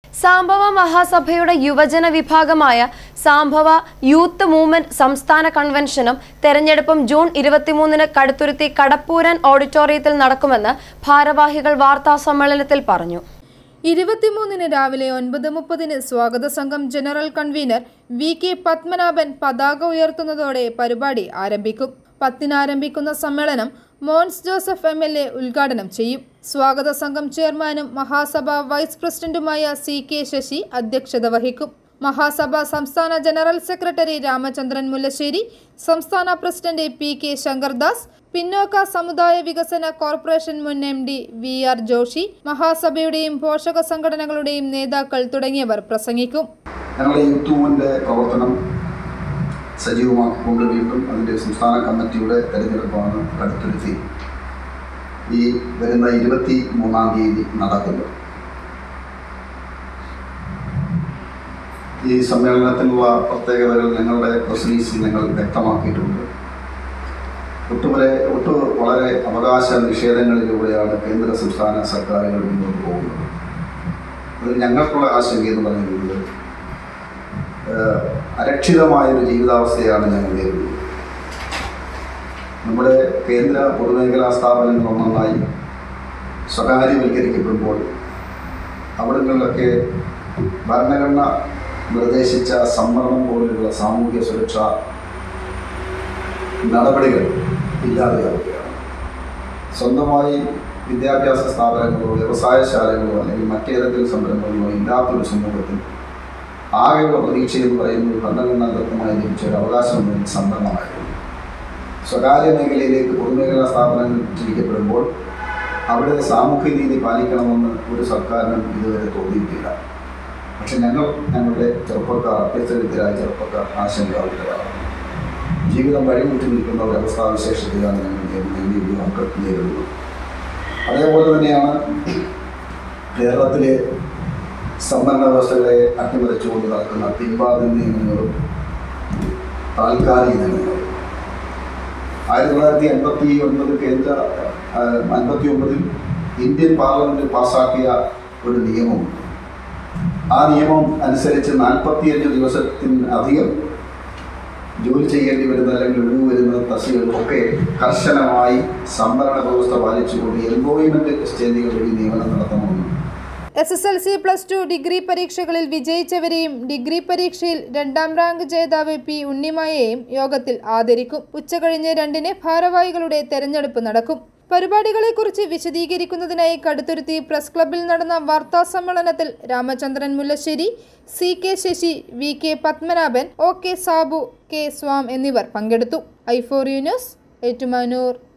സാംഭവ മഹാസഭയുടെ യുവജന വിഭാഗമായ സാംഭവ youth movement സംസ്ഥാന കൺവെൻഷനും തെരഞ്ഞെടുപ്പും ജൂൺ ഇരുപത്തിമൂന്നിന് കടുത്തുരുത്തി കടപ്പൂരൻ ഓഡിറ്റോറിയത്തിൽ നടക്കുമെന്ന് ഭാരവാഹികൾ വാർത്താ സമ്മേളനത്തിൽ പറഞ്ഞു ഇരുപത്തിമൂന്നിന് രാവിലെ ഒൻപത് മുപ്പതിന് സ്വാഗത സംഘം general convener V K Padmanabhan പതാക ഉയർത്തുന്നതോടെ പരിപാടി ആരംഭിക്കും പത്തിന് ആരംഭിക്കുന്ന സമ്മേളനം Mons Joseph M L A ഉദ്ഘാടനം ചെയ്യും സ്വാഗത സംഘം ചെയർമാനും മഹാസഭ വൈസ് പ്രസിഡന്റുമായ സി കെ ശശി അധ്യക്ഷത വഹിക്കും മഹാസഭ സംസ്ഥാന ജനറൽ സെക്രട്ടറി രാമചന്ദ്രൻ മുല്ലശ്ശേരി സംസ്ഥാന പ്രസിഡന്റ് പി കെ ശങ്കർദാസ് പിന്നോക്ക സമുദായ വികസന കോർപ്പറേഷൻ മുൻ M D V R Joshi മഹാസഭയുടെയും പോഷക സംഘടനകളുടെയും നേതാക്കൾ തുടങ്ങിയവർ പ്രസംഗിക്കും ഞങ്ങളുടെ യൂത്ത് മൂവിൻ്റെ പ്രവർത്തനം സജീവമാക്കിക്കൊണ്ട് വീണ്ടും അതിൻ്റെ സംസ്ഥാന കമ്മിറ്റിയുടെ തെരഞ്ഞെടുപ്പാണ് കടുത്തുരുത്തി ഈ വരുന്ന ഇരുപത്തി മൂന്നാം തീയതി നടക്കുന്നത് ഈ സമ്മേളനത്തിനുള്ള പ്രത്യേകതകൾ ഞങ്ങളുടെ പ്രസിഡീസിൽ ഞങ്ങൾ വ്യക്തമാക്കിയിട്ടുണ്ട് ഒട്ടുവരെ ഒട്ടു വളരെ അവകാശ നിഷേധങ്ങളിലൂടെയാണ് കേന്ദ്ര സംസ്ഥാന സർക്കാരുകൾ മുന്നോട്ട് പോകുന്നത് അതിൽ ഞങ്ങൾക്കുള്ള ആശങ്ക എന്ന് പറയുന്നത് ഏഹ് അരക്ഷിതമായൊരു ജീവിതാവസ്ഥയാണ് ഞങ്ങൾ നേരിടുന്നത് നമ്മുടെ കേന്ദ്ര പൊതുമേഖലാ സ്ഥാപനങ്ങൾ ഒന്നൊന്നായി സ്വകാര്യവൽക്കരിക്കപ്പെടുമ്പോൾ അവിടങ്ങളിലൊക്കെ ഭരണഘടന നിർദ്ദേശിച്ച സംവരണം പോലെയുള്ള സാമൂഹ്യ സുരക്ഷാ നടപടികൾ ഇല്ലാതെയാവുകയാണ് സ്വന്തമായി വിദ്യാഭ്യാസ സ്ഥാപനങ്ങളോ വ്യവസായശാലകളോ അല്ലെങ്കിൽ മറ്റേതെങ്കിലും സംരംഭങ്ങളോ ഇല്ലാത്തൊരു സമൂഹത്തിൽ ആകെയുള്ള പ്രതീക്ഷ എന്ന് പറയുന്നത് ഭരണഘടനാദത്തമായി ലഭിച്ച ഒരു അവകാശം എന്ന സംവരണമായിരുന്നു സ്വകാര്യ മേഖലയിലേക്ക് പൊതുമേഖലാ സ്ഥാപനങ്ങൾ തിരിക്കപ്പെടുമ്പോൾ അവിടെ സാമൂഹ്യ നീതി പാലിക്കണമെന്ന് ഒരു സർക്കാരിനും ഇതുവരെ തോന്നിയിട്ടില്ല പക്ഷെ ഞങ്ങൾ ഞങ്ങളുടെ ചെറുപ്പക്കാർ അഭ്യസ്തവിദ്യരായ ചെറുപ്പക്കാർ ആശങ്കാവുന്നതാണ് ജീവിതം വഴിമുട്ടി നിൽക്കുന്ന ഒരു അവസ്ഥാവിശേഷത്തിലാണ് ഞങ്ങൾ ഞങ്ങൾ യുവാക്കൾ നേരിടുന്നത് അതേപോലെ തന്നെയാണ് കേരളത്തിലെ സംവരണ വ്യവസ്ഥകളെ അട്ടിമറിച്ചുകൊണ്ട് നടക്കുന്ന പിൻവാതിൽ നിയമനങ്ങളും താൽക്കാലിക നിയമനങ്ങളും ആയിരത്തി തൊള്ളായിരത്തി എൺപത്തി ഒൻപത് കേന്ദ്ര അൻപത്തി ഒമ്പതിൽ ഇന്ത്യൻ പാർലമെന്റ് പാസാക്കിയ ഒരു നിയമമുണ്ട് ആ നിയമം അനുസരിച്ച് നാൽപ്പത്തിയഞ്ച് ദിവസത്തിന് അധികം ജോലി ചെയ്യേണ്ടി വരുന്ന അല്ലെങ്കിൽ ഒഴിവ് വരുന്ന തസ്തികൾക്കൊക്കെ കർശനമായി സംവരണ വ്യവസ്ഥ പാലിച്ചുകൊണ്ട് എംപ്ലോയ്മെന്റ് എക്സ്ചേഞ്ചുകൾ വഴി നിയമനം നടത്തണമെന്ന് S S L C plus two degree പരീക്ഷകളിൽ വിജയിച്ചവരെയും ഡിഗ്രി പരീക്ഷയിൽ രണ്ടാം റാങ്ക് ജേതാവ് പി ഉണ്ണിമായെയും യോഗത്തിൽ ആദരിക്കും ഉച്ചകഴിഞ്ഞ് രണ്ടിന് ഭാരവാഹികളുടെ തെരഞ്ഞെടുപ്പ് നടക്കും പരിപാടികളെക്കുറിച്ച് വിശദീകരിക്കുന്നതിനായി കടുത്തുരുത്തി പ്രസ് ക്ലബിൽ നടന്ന വാർത്താ സമ്മേളനത്തിൽ Ramachandran Mullassery C K Sasi V K Padmanabhan O K Sabu K സ്വാം എന്നിവർ പങ്കെടുത്തു I for U news Ettumanoor